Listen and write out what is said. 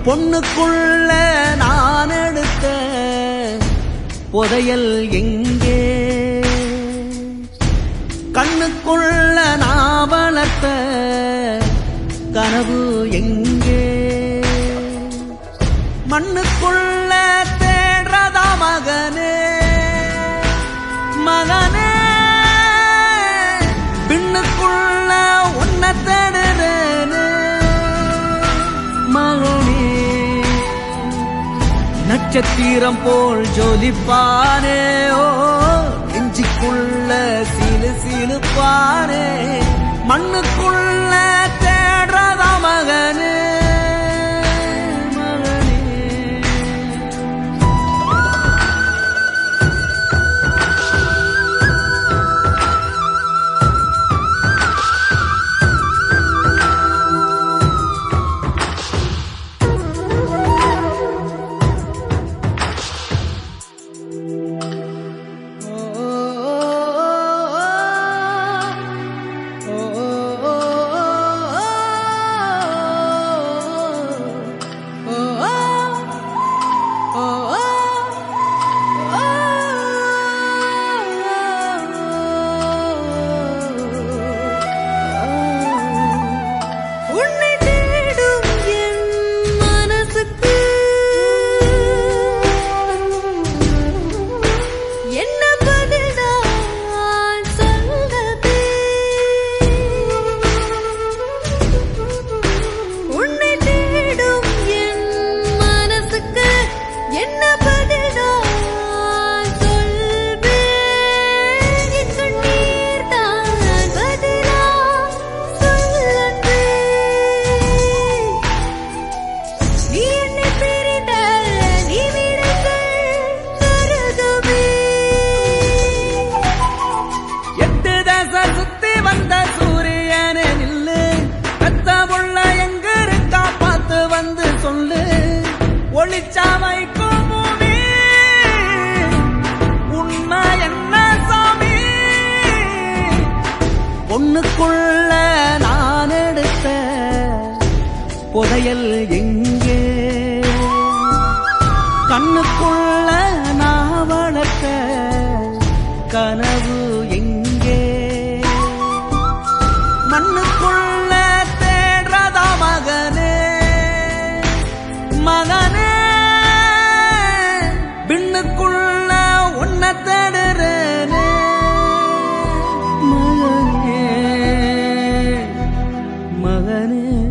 பொண்ணுக்குள்ள நான் எடுத்த புதையல் எங்கே கண்ணுக்குள்ள நான் வளர்த்த கனவு எங்கே மண்ணுக்குள்ள தேடுறதா மகனே மகனே பின்னுக்குள்ள உன்னை தேடுறேனே மகனே நட்சத்திரம் போல் ஜொலிப்பானே ஓ நெஞ்சுக்குள்ள சீலு சீலுப்பானே மண்ணுக்குள்ள தேடுறதா மகனே மகனே உன்னை தேடும் என் மனசுக்கு என்ன பதில் நான் சொல்றது உன்னை தேடும் என் மனசுக்கு என்ன பதில் நான் சொல்வேன் என் கண்ணீர் தான் பதிலா சொல்லன்றே நீ என்னை பிரிந்தால் நீ விடைகள் கருதுமே எட்டு தசை சுத்தி வந்த சூரியனே நில்லு பெத்த புள்ள எங்க இருக்கா பார்த்து வந்து சொல்லு ஒளிச்சாமைக்கும் பூமி உண்மை என்ன சாமி பொண்ணுக்குள்ள நான் எடுத்த புதையல் எங்கே கண்ணுக்குள்ள நான் வளர்த்த கனவு எங்கே மண்ணுக்குள்ள தேடுறதா மகனே மகனே பின்னுக்குள்ள உன்னை தேடுறேனே மகனே மகனே